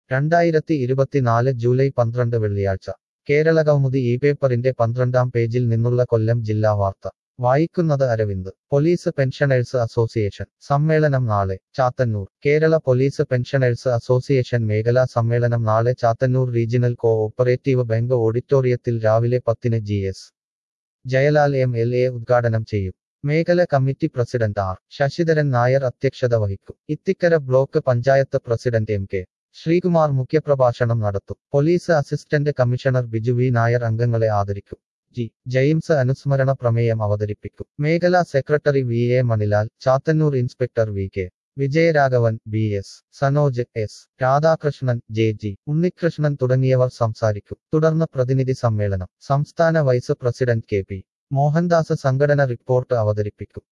രണ്ടായിരത്തി ഇരുപത്തിനാല് ജൂലൈ പന്ത്രണ്ട് വെള്ളിയാഴ്ച കേരളകൗമുദി ഈ പേപ്പറിന്റെ പന്ത്രണ്ടാം പേജിൽ നിന്നുള്ള കൊല്ലം ജില്ലാ വാർത്ത വായിക്കുന്നത് അരവിന്ദ് പോലീസ് പെൻഷനേഴ്സ് അസോസിയേഷൻ സമ്മേളനം നാളെ Chathannoor Kerala police pensioners association മേഖലാ സമ്മേളനം നാളെ Chathannoor regional cooperative bank ഓഡിറ്റോറിയത്തിൽ രാവിലെ പത്തിന് G S Jayalal M L A ഉദ്ഘാടനം ചെയ്യും മേഖല committee president R Sasidharan Nair അധ്യക്ഷത വഹിക്കും Ithikkara block panchayat president M K Sreekumar മുഖ്യപ്രഭാഷണം നടത്തും police assistant commissioner Biju V Nair അംഗങ്ങളെ ആദരിക്കും ജി ജെയിംസ് അനുസ്മരണ പ്രമേയം അവതരിപ്പിക്കും മേഖലാ secretary V A Manilal Chathannoor inspector V K Vijayaraghavan B S Sanoj S Radhakrishnan J G Unnikrishnan തുടങ്ങിയവർ സംസാരിക്കും തുടർന്ന് പ്രതിനിധി സമ്മേളനം സംസ്ഥാന vice president K P Mohandas സംഘടന റിപ്പോർട്ട് അവതരിപ്പിക്കും